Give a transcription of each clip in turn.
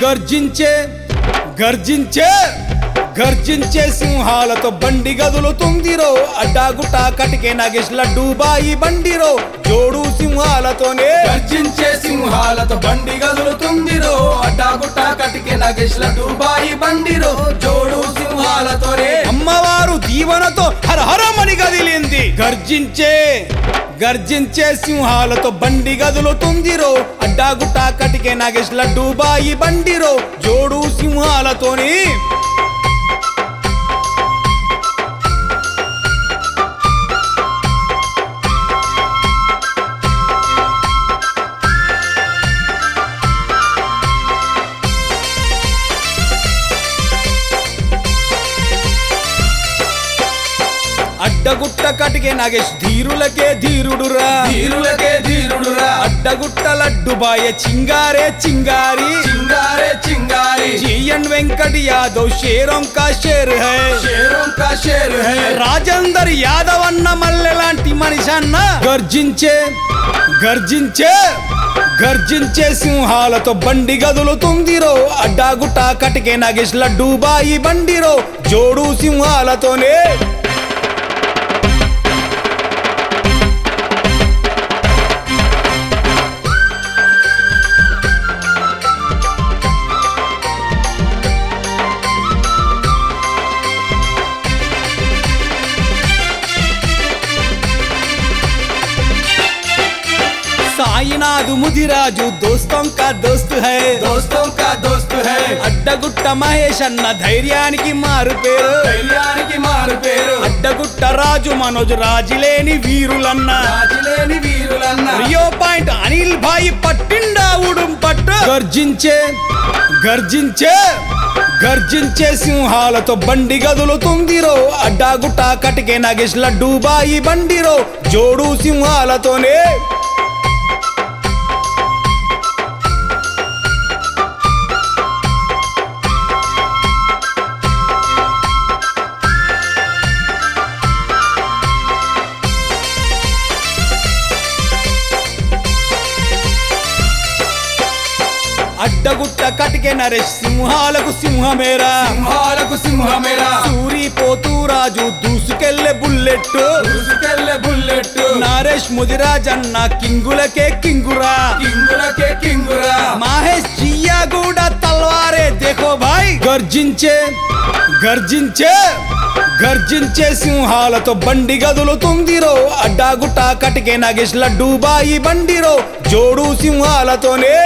గర్జించే గర్జించే గర్జించే సింహాలతో బండి గదులుతుందిరో అడ్డాగుట్టా కటికే నాగేష్ లడ్డు బాయి బండిరో జోడు సింహాలతోనే గర్జించే సింహాలతో బండి గదులుతుందిరో అడ్డాగుట్ట కటికే నగేష్ల దుబాయి బండిరో జోడు సింహాలతోనే అమ్మవారు దీవెనతో హరహరమని గదిలింది గర్జించే గర్జించే సింహాలతో బండి గదులుతుందిరో అడ్డాగుట్టా కటికే నాగేష్ లడ్డు బాయి బండిరో జోడు సింహాలతోని అడ్డగుట్ట కటికే నాగేష్ ధీరులకే ధీరుడురా ధీరులకే ధీరుడురా అడ్డగుట్ట లడ్డు బాయ చింగారే చింగారి చింగారే చింగారి జీఎన్ వెంకట్ యాదవ్ షేరం కా షేర్ హై షేరోం కా షేర్ హై రాజేందర్ యాదవ్ అన్న మల్లె లాంటి మనిషి అన్న గర్జించే గర్జించే గర్జించే సింహాలతో బండి గదులుతుందిరో అడ్డాగుట్ట కటికే నాగేష్ లడ్డు బాయి బండిరో జోడు సింహాలతోనే సాయినాథ్ ముదిరాజు దోస్తం కా దోస్త్ హై దోస్తో కా దోస్త్ హై అడ్డగుట్ట మహేష్ అన్న ధైర్యానికి మారు పేరు ధైర్యానికి మారు పేరు అడ్డగుట్ట రాజు మనోజ్ రాజులేని వీరులన్న రాజులేని వీరులన్న రియో పాయింట్ అనిల్ భాయ్ పట్టిండా ఉడుం పట్టు గర్జించే గర్జించే గర్జించే సింహాలతో బండి గదులుతుందిరో అడ్డాగుట్ట కటికే నాగేష్ లడ్డు బాయి బండిరో జోడు సింహాలతోనే అడ్డగుట్ట కటికే నరేష్ సింహాలకు సింహమేరా సింహాలకు సింహమేరా సూరి పోతూరాజు దూసుకెళ్లే బుల్లెట్ దూసుకెళ్ళే బుల్లెట్ నరేష్ ముదిరాజ్ అన్న కింగులకే కింగురా కింగులకే కింగురా మహేష్ జియా కూడా తల్వారే దేఖో భాయ్ గర్జించే గర్జించే గర్జించే సింహాలతో బండి గదులుతుందిరో అడ్డాగుట్ట కటికే నాగేష్ లడ్డు బాయి బండిరో జోడు సింహాలతోనే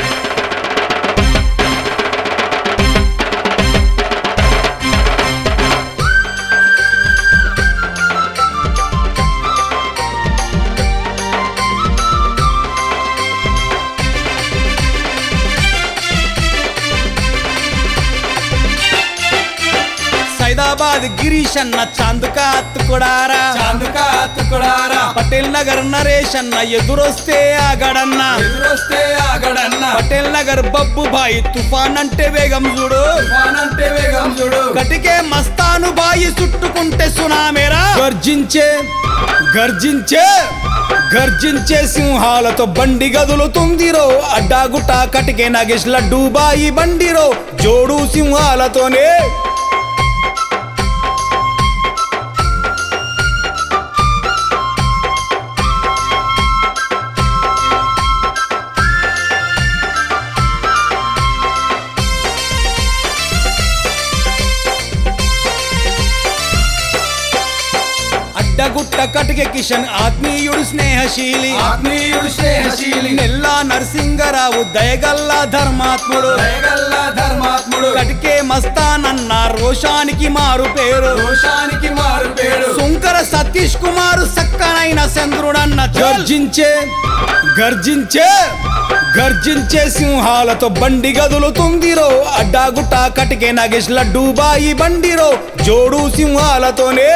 సైదాబాద్ గిరీష్ అన్న చాందుకా అత్తుకుడారా చాందుకా అత్తుకుడారా పటేల్ నగర్ నరేష్ అన్న ఎదురొస్తే ఆగడన్న ఎదురొస్తే ఆగడన్న పటేల్ నగర్ బబ్బు బాయి తుఫాన్ అంటే వేగం చూడు తుఫానంటే వేగం చూడు కటికే మస్తాను బాయి చుట్టుకుంటే సునామేరా గర్జించే గర్జించే గర్జించే సింహాలతో బండి గదులుతుందిరో అడ్డాగుట్ట కటికే నాగేష్ లడ్డు బాయి బండిరో జోడు సింహాలతోనే అడ్డగుట్ట కటికే కిషన్ ఆత్మీయుడు స్నేహశీలి ఆత్మీయుడు స్నేహశీలి నెల్లా నరసింగరావు దయగల్లా ధర్మాత్ముడు దయగల్ల ధర్మాత్ముడు కటికే మస్తానన్న రోషానికి మారు పేరు దోషానికి మారు పేరు శంకర సతీష్ కుమారు సక్కనైన చంద్రుడన్న గర్జించే గర్జించే గర్జించే సింహాలతో బండి గదులుతుందిరో అడ్డాగుట్ట కటికే నాగేష్ లడ్డు బాయి బండిరో జోడు సింహాలతోనే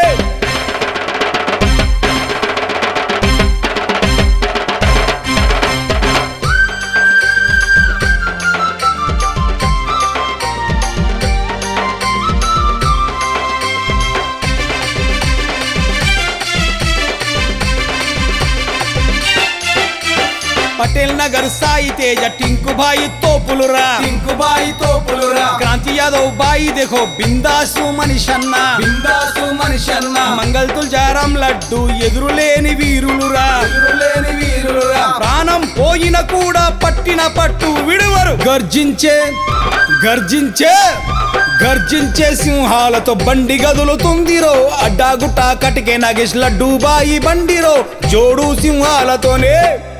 పటేల్ నగర్ సాయి తేజ టింకు బాయి తోపులురా టింకుబాయి తోపులురా క్రాంతి యాదవ్ బాయి దేఖో బిందాసు మనిషన్న బిందాసు మనిషన్న మంగళ తుల్జారం లడ్డు ఎదురులేని వీరులురా ఎదురులేని వీరులురా ప్రాణం పోయిన కూడా పట్టిన పట్టు విడువరు గర్జించే గర్జించే గర్జించే సింహాలతో బండి గదులుతుందిరో అడ్డాగుట్ట కటికే నాగేష్ లడ్డు బాయి బండిరో జోడు సింహాలతోనే